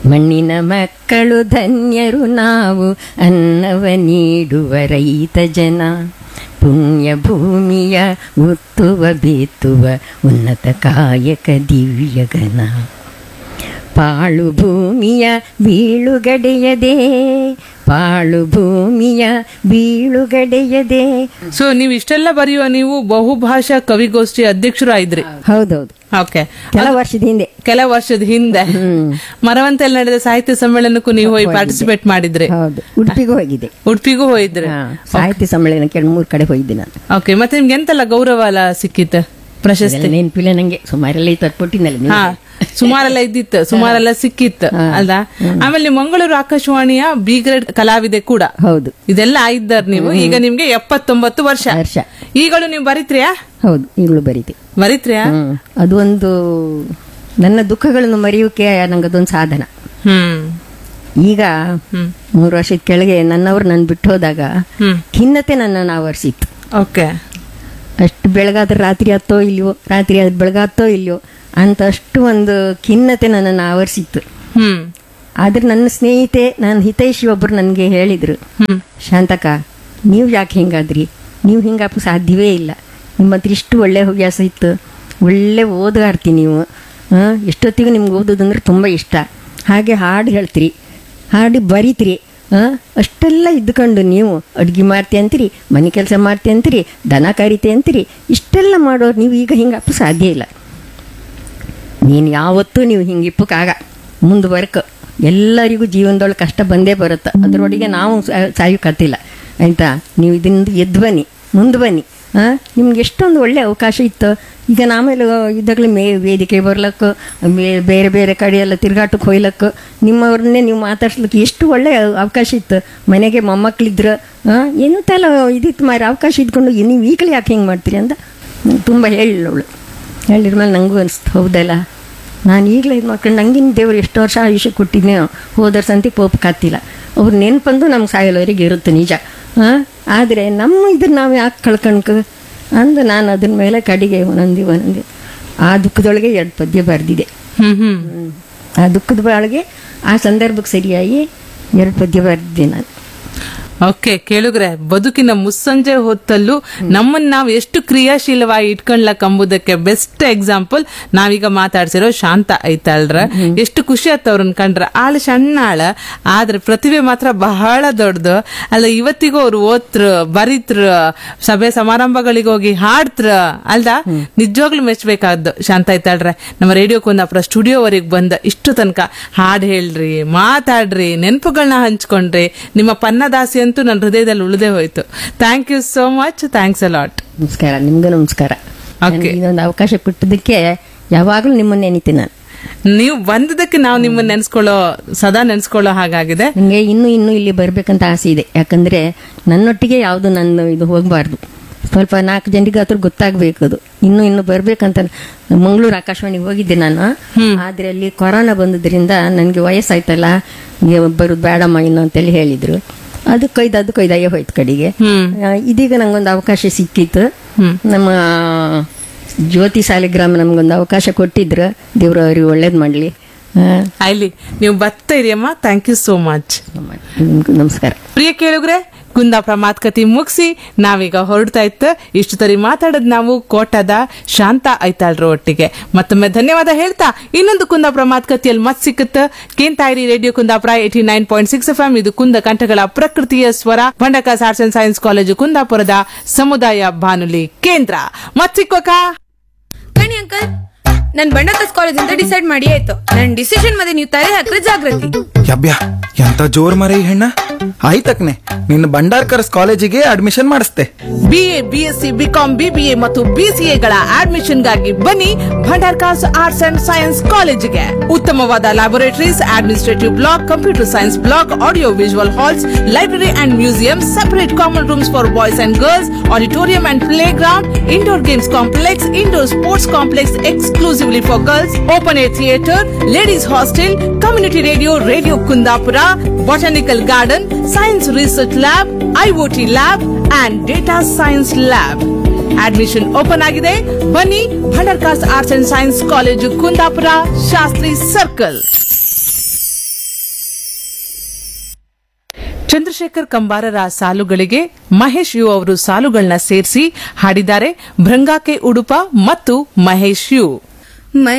ಮಣ್ಣಿನ ಮಕ್ಕಳು ಧನ್ಯರು ನಾವು ಅನ್ನವ ನೀಡುವ ರೈತ ಜನ ಪುಣ್ಯ ಭೂಮಿಯ ಉತ್ತುವ ಬಿತ್ತುವ ಉನ್ನತ ಕಾಯಕ ದಿವ್ಯಗನ ಪಾಳು ಭೂಮಿಯ ಬೀಳುಗಡೆಯದೆ ಪಾಳು ಭೂಮಿಯ ಬೀಳುಗಡೆಯದೆ ಸೊ ನೀವು ಇಷ್ಟೆಲ್ಲ ಬರೆಯುವ ನೀವು ಬಹುಭಾಷಾ ಕವಿಗೋಷ್ಠಿ ಅಧ್ಯಕ್ಷರು ಆಯ್ದ್ರಿ ಹೌದೌದು ಓಕೆ ಕೆಲ ವರ್ಷದ ಹಿಂದೆ ಕೆಲ ವರ್ಷದ ಹಿಂದೆ ಮರವಂತೆಯಲ್ಲಿ ನಡೆದ ಸಾಹಿತ್ಯ ಸಮ್ಮೇಳನಕ್ಕೂ ನೀವು ಹೋಗಿ ಪಾರ್ಟಿಸಿಪೇಟ್ ಮಾಡಿದ್ರಿ ಹೌದು ಉಡುಪಿಗೂ ಹೋಗಿದೆ ಉಡುಪಿಗೂ ಹೋಗಿದ್ರಿ ಹಾ, ಸಾಹಿತ್ಯ ಸಮ್ಮೇಳನಕ್ಕೆ ಎರಡು ಮೂರು ಕಡೆ ಹೋಗಿದ್ದೆ ನಾನು ಓಕೆ ಮತ್ತೆ ನಿಮ್ಗೆ ಎಂತೆಲ್ಲ ಗೌರವ ಎಲ್ಲ ಸಿಕ್ಕಿತ್ತು ಪ್ರಶಸ್ತಿ ಅದೆಲ್ಲ ನೆನಪಿಲ್ಲ ನಂಗೆ ಸುಮಾರೆಲ್ಲ ಇತ್ತು ಕೊಟ್ಟಿನಲ್ಲ ಹಾ ಸುಮಾರೆಲ್ಲ ಇದ್ದಿತ್ತು ಸುಮಾರೆಲ್ಲ ಸಿಕ್ಕಿತ್ತು ಅಲ್ವಾ ಆಮೇಲೆ ನೀವು ಮಂಗಳೂರು ಆಕಾಶವಾಣಿಯ ಬಿ ಗ್ರೇಡ್ ಕಲಾವಿದೆ ಕೂಡ ಹೌದು ಇದೆಲ್ಲ ಆಗಿದ್ದಾರ ನೀವು ಈಗ ನಿಮ್ಗೆ ಎಪ್ಪತ್ತೊಂಬತ್ತು ವರ್ಷ ವರ್ಷ ಈಗಳು ನೀವು ಬರಿತ್ರಿಯಾ ಹೌದು ಈಗಲೂ ಬರೀತೆ ಬರಿತ್ರಿಯಾ ಹ್ಮ್ ಅದು ಒಂದು ನನ್ನ ದುಃಖಗಳನ್ನು ಮರೆಯೋಕೆ ನಂಗದೊಂದು ಸಾಧನ ಹ್ಮ್ ಈಗ ಹ್ಮ್ ಮೂರು ವರ್ಷದ ಕೆಳಗೆ ನನ್ನವರು ನನ್ನ ಬಿಟ್ಟು ಹೋದಾಗ ಹ್ಮ್ ಖಿನ್ನತೆ ನನ್ನನ್ನು ಆವರಿಸಿತ್ತು ಓಕೆ ಅಷ್ಟು ಬೆಳಗಾದ್ರೆ ರಾತ್ರಿ ಹತ್ತೋ ಇಲ್ವೋ ರಾತ್ರಿ ಅದು ಬೆಳಗಾತ್ತೋ ಇಲ್ವೋ ಅಂತ ಅಷ್ಟು ಒಂದು ಖಿನ್ನತೆ ನನ್ನನ್ನು ಆವರಿಸಿತ್ತು ಹ್ಮ್ ಆದ್ರೆ ನನ್ನ ಸ್ನೇಹಿತೆ ನನ್ನ ಹಿತೈಷಿ ಒಬ್ಬರು ನನಗೆ ಹೇಳಿದರು ಹ್ಮ್ ಶಾಂತಕ ನೀವು ಯಾಕೆ ಹಿಂಗಾದ್ರಿ ನೀವು ಹಿಂಗಾಪ ಸಾಧ್ಯವೇ ಇಲ್ಲ ನಿಮ್ಮ ಹತ್ರ ಇಷ್ಟು ಒಳ್ಳೆ ಹವ್ಯಾಸ ಇತ್ತು ಒಳ್ಳೆ ಓದುಗಾರ್ತಿ ನೀವು ಆ, ಎಷ್ಟೊತ್ತಿಗೂ ನಿಮ್ಗೆ ಓದೋದಂದ್ರೆ ತುಂಬ ಇಷ್ಟ ಹಾಗೆ ಹಾಡು ಹೇಳ್ತೀರಿ ಹಾಡು ಬರೀತೀರಿ ಆ, ಅಷ್ಟೆಲ್ಲ ಇದ್ಕೊಂಡು ನೀವು ಅಡುಗೆ ಮಾಡ್ತಿ ಅಂತೀರಿ ಮನೆ ಕೆಲಸ ಮಾಡ್ತಿ ಅಂತೀರಿ ದನ ಕರಿತೆ ಅಂತೀರಿ ಇಷ್ಟೆಲ್ಲ ಮಾಡೋರು ನೀವು ಈಗ ಹಿಂಗಪ್ಪ ಸಾಧ್ಯ ಇಲ್ಲ ನೀನು ಯಾವತ್ತೂ ನೀವು ಹಿಂಗೆ ಇಪ್ಪಕ್ಕಾಗ ಮುಂದುವರ್ಕ ಎಲ್ಲರಿಗೂ ಜೀವನದೊಳಗೆ ಕಷ್ಟ ಬಂದೇ ಬರುತ್ತೆ ಅದರೊಳಗೆ ನಾವು ಸಾಯೋಕತ್ತಿಲ್ಲ ಆಯಿತಾ ನೀವು ಇದರಿಂದ ಎದ್ದು ಬನ್ನಿ ಮುಂದೆ ಬನ್ನಿ ಹಾಂ ನಿಮ್ಗೆ ಎಷ್ಟೊಂದು ಒಳ್ಳೆ ಅವಕಾಶ ಇತ್ತು ಈಗ ನಾಮೇಲೆ ಇದ್ದಾಗಲೇ ಮೇ ವೇದಿಕೆ ಬರ್ಲಕ್ಕೆ ಬೇ- ಬೇರೆ ಬೇರೆ ಕಡೆ ಎಲ್ಲ ತಿರ್ಗಾಟಕ್ಕೆ ಹೋಯ್ಲಕ್ಕೆ ನಿಮ್ಮವ್ರನ್ನೇ ನೀವು ಮಾತಾಡ್ಸ್ಲಿಕ್ಕೆ ಎಷ್ಟು ಒಳ್ಳೆ ಅವಕಾಶ ಇತ್ತು ಮನೆಗೆ ಮೊಮ್ಮಕ್ಳಿದ್ರು ಹಾಂ ಎಂತೆಲ್ಲ ಇದಿತ್ತು ಮಾರಿ ಅವಕಾಶ ಇದ್ಕೊಂಡು ನೀವು ಈಗಲೇ ಯಾಕೆ ಹಿಂಗೆ ಮಾಡ್ತೀರಿ ಅಂತ ತುಂಬ ಹೇಳಿಲ್ಲವಳು ಹೇಳಿದ ಮೇಲೆ ನನಗೂ ಅನಿಸ್ತು ಹೌದಲ್ಲ ನಾನು ಈಗಲೇ ಇದು ಮಾಡ್ಕೊಂಡು ನಂಗಿನ ದೇವ್ರು ಎಷ್ಟು ವರ್ಷ ಆಯುಷ್ಯ ಕೊಟ್ಟಿದ್ನೇ ಹೋದರ್ ಸಂತಿ ಪೋಪ್ ಕಾತಿಲ್ಲ ಅವ್ರ ನೆನಪಂದು ನಮ್ಗೆ ಸಾಯಲವರೆಗೆ ಇರುತ್ತೆ ನಿಜ ಹಾಂ ಆದರೆ ನಮ್ಮ ಇದನ್ನ ನಾವು ಯಾಕೆ ಕಳ್ಕಣ್ಕ ಅಂದು ನಾನು ಅದ್ರ ಮೇಲೆ ಕಡೆಗೆ ಒಂದೊಂದಿ ಒಂದೊಂದಿ ಆ ದುಃಖದೊಳಗೆ ಎರಡು ಪದ್ಯ ಬರೆದಿದೆ ಹ್ಮ್ ಹ್ಮ್ ಆ ದುಃಖದ ಬಾಳಿಗೆ ಆ ಸಂದರ್ಭಕ್ಕೆ ಸರಿಯಾಗಿ ಎರಡು ಪದ್ಯ ಬರೆದಿದ್ದೆ ನಾನು ಓಕೆ ಕೇಳುಗ್ರೆ ಬದುಕಿನ ಮುಸ್ಸಂಜೆ ಹೊತ್ತಲ್ಲೂ ನಮ್ಮನ್ನ ನಾವು ಎಷ್ಟು ಕ್ರಿಯಾಶೀಲವಾಗಿ ಇಟ್ಕೊಂಡ್ಲಕ್ ಎಂಬುದಕ್ಕೆ ಬೆಸ್ಟ್ ಎಕ್ಸಾಂಪಲ್ ನಾವೀಗ ಮಾತಾಡ್ಸಿರೋ ಶಾಂತ ಐತಾಳ್ರ ಎಷ್ಟು ಖುಷಿ ಆತ ಅವ್ರನ್ನ ಕಂಡ್ರ ಆಳ ಸಣ್ಣ ಆಳ ಆದ್ರೆ ಪ್ರತಿಭೆ ಮಾತ್ರ ಬಹಳ ದೊಡ್ಡದು ಅಲ್ಲ ಇವತ್ತಿಗೂ ಅವ್ರು ಓದ್ರ ಬರೀತ್ರ ಸಭೆ ಸಮಾರಂಭಗಳಿಗೆ ಹೋಗಿ ಹಾಡ್ತ್ರ ಅಲ್ದ ನಿಜವಾಗ್ಲೂ ಮೆಚ್ಚಬೇಕಾದ್ದು ಶಾಂತ ಐತಾಳ್ರೆ ನಮ್ಮ ರೇಡಿಯೋ ಕುಂದಾಪುರ ಸ್ಟುಡಿಯೋವರೆಗೆ ಬಂದ ಇಷ್ಟು ತನಕ ಹಾಡು ಹೇಳ್ರಿ ಮಾತಾಡ್ರಿ ನೆನಪುಗಳನ್ನ ಹಂಚ್ಕೊಂಡ್ರಿ ನಿಮ್ಮ ಪನ್ನದಾಸಿ ಅಂತೂ ನನ್ನ ಹೃದಯದಲ್ಲಿ ಉಳಿದೇ ಹೋಯ್ತು thank you so much thanks a lot ನಮಸ್ಕಾರ ನಿಮ್ಗೂ ನಮಸ್ಕಾರ Okay. ನನಗೆ ಇದೊಂದು ಅವಕಾಶ ಕೊಟ್ಟಿದ್ದಕ್ಕೆ ಯಾವಾಗಲೂ ನಿಮ್ಮನ್ನ ನೆನಿತೀನಿ ನಾನು ನೀವು ಬಂದದಕ್ಕೆ ನಾವು ನಿಮ್ಮನ್ನ ನೆನ್ಸ್ಕೊಳ್ಳೋ ಸದಾ ನೆನ್ಸ್ಕೊಳ್ಳೋ ಹಾಗಾಗಿದೆ ನನಗೆ ಇನ್ನೂ ಇನ್ನೂ ಇಲ್ಲಿ ಬರಬೇಕಂತ ಆಸೆ ಇದೆ ಯಾಕಂದ್ರೆ ನನ್ನೊಟ್ಟಿಗೆ ಯಾವುದು ನನ್ನ ಇದು ಹೋಗಬಾರ್ದು ಸ್ವಲ್ಪ ನಾಲ್ಕು ಜನರಿಗೆ ಹತ್ರ ಗೊತ್ತಾಗಬೇಕು ಅದು ಇನ್ನೂ ಇನ್ನು ಬರ್ಬೇಕಂತ ಮಂಗಳೂರು ಆಕಾಶವಾಣಿಗೆ ಹೋಗಿದ್ದೆ ನಾನು ಆದ್ರೆ ಅಲ್ಲಿ ಕೊರೋನಾ ಬಂದದ್ರಿಂದ ನನಗೆ ವಯಸ್ಸಾಯ್ತಲ್ಲ ನೀವು ಬರೋದು ಬೇಡಮ್ಮ ಇನ್ನು ಅಂತೇಳಿ ಹೇಳಿದ್ರು ಅದು ಕೊಯ್ದು ಅದು ಕೊಯ್ದಾಗೆ ಹೋಯ್ತು ಕಡೆಗೆ ಹ್ಮ್ ಆ, ಇದೀಗ ನಂಗೊಂದು ಅವಕಾಶ ಸಿಕ್ಕಿತ್ತು ಹ್ಮ್. ನಮ್ಮ ಜ್ಯೋತಿ ಸಾಲಿಗ್ರಾಮ ನಮ್ಗೊಂದು ಅವಕಾಶ ಕೊಟ್ಟಿದ್ರು ದೇವ್ರು ಅವ್ರಿಗೆ ಒಳ್ಳೇದು ಮಾಡಲಿ ಅಲ್ಲಿ ನೀವು ಬರ್ತಾ ಇರಿ ಅಮ್ಮ ಥ್ಯಾಂಕ್ ಯು ಸೋ ಮಚ್ ನಿಮ್ಗೂ ನಮಸ್ಕಾರ ಪ್ರಿಯ ಕೇಳುಗ್ರೆ ಕುಂದಾಪುರ ಮಾತುಕತೆ ಮುಗಿಸಿ ನಾವೀಗ ಹೊರಡ್ತಾ ಇತ್ತು ಇಷ್ಟು ತರಿ ಮಾತಾಡದ್ ನಾವು ಕೋಟದ ಶಾಂತ ಐತಾಳ್ರ ಒಟ್ಟಿಗೆ ಮತ್ತೊಮ್ಮೆ ಧನ್ಯವಾದ ಹೇಳ್ತಾ ಇನ್ನೊಂದು ಕುಂದಾಪುರ ಮಾತುಕತೆಯಲ್ಲಿ ಮತ್ ಸಿಕ್ಕುತ್ತ ಕೇಂತಾಯಿರಿ radio Kundapura eighty nine point six F ಇದು ಕುಂದ ಕಂಠಗಳ ಪ್ರಕೃತಿಯ ಸ್ವರ Bhandarkars arts and science college ಕುಂದಾಪುರದ ಸಮುದಾಯ ಬಾನುಲಿ ಕೇಂದ್ರ ಮತ್ ಸಿಕ್ಕೋಕಾ ಕಣಿ ಅಂಕಲ್ ನನ್ ಬಂಡಕಸ್ ಕಾಲೇಜ್ ಅಂತ ಡಿಸೈಡ್ ಮಾಡಿ ಆಯ್ತು ನನ್ ಡಿಸಿಷನ್ ಮತ್ತೆ ನೀವು ತಲೆ ಹಾಕ್ರೆ ಜಾಗೃತಿ ಯಬ್ಯಾ ಎಂತ ಜೋರ್ ಮರ ಈ ಹೆಣ್ಣ ಆಯ್ತಕ್ನೆ ನಿನ್ನ ಭಂಡಾರ್ಕರ್ಸ್ ಕಾಲೇಜಿಗೆ ಅಡ್ಮಿಷನ್ ಮಾಡಿಸ್ತೆ ಬಿಎ ಬಿಎಸ್ಸಿ ಬಿಕಾಂ ಬಿಬಿಎ ಮತ್ತು ಬಿಸಿಎಗಳ ಅಡ್ಮಿಷನ್ಗಾಗಿ ಬನ್ನಿ ಭಂಡಾರ್ಕಾಸ್ ಆರ್ಟ್ಸ್ ಅಂಡ್ ಸೈನ್ಸ್ ಕಾಲೇಜಿಗೆ ಉತ್ತಮವಾದ laboratories administrative block computer science block audio visual halls library and museum separate common rooms for boys and girls auditorium and playground indoor games complex indoor sports complex exclusively for girls open air theatre ladies hostel community radio radio Kundapura botanical garden science research lab IOT lab and data science lab admission open ಆಗಿದೆ ಬನ್ನಿ Bhandarkars arts and science college Kundapura Shastri circle Chandrashekhar ಕಂಬಾರರ ಸಾಲುಗಳಿಗೆ Mahesh U ಅವರು ಸಾಲುಗಳನ್ನ ಸೇರಿಸಿ ಹಾಡಿದ್ದಾರೆ ಭೃಂಗಾಕೆ ಉಡುಪ ಮತ್ತು Mahesh you my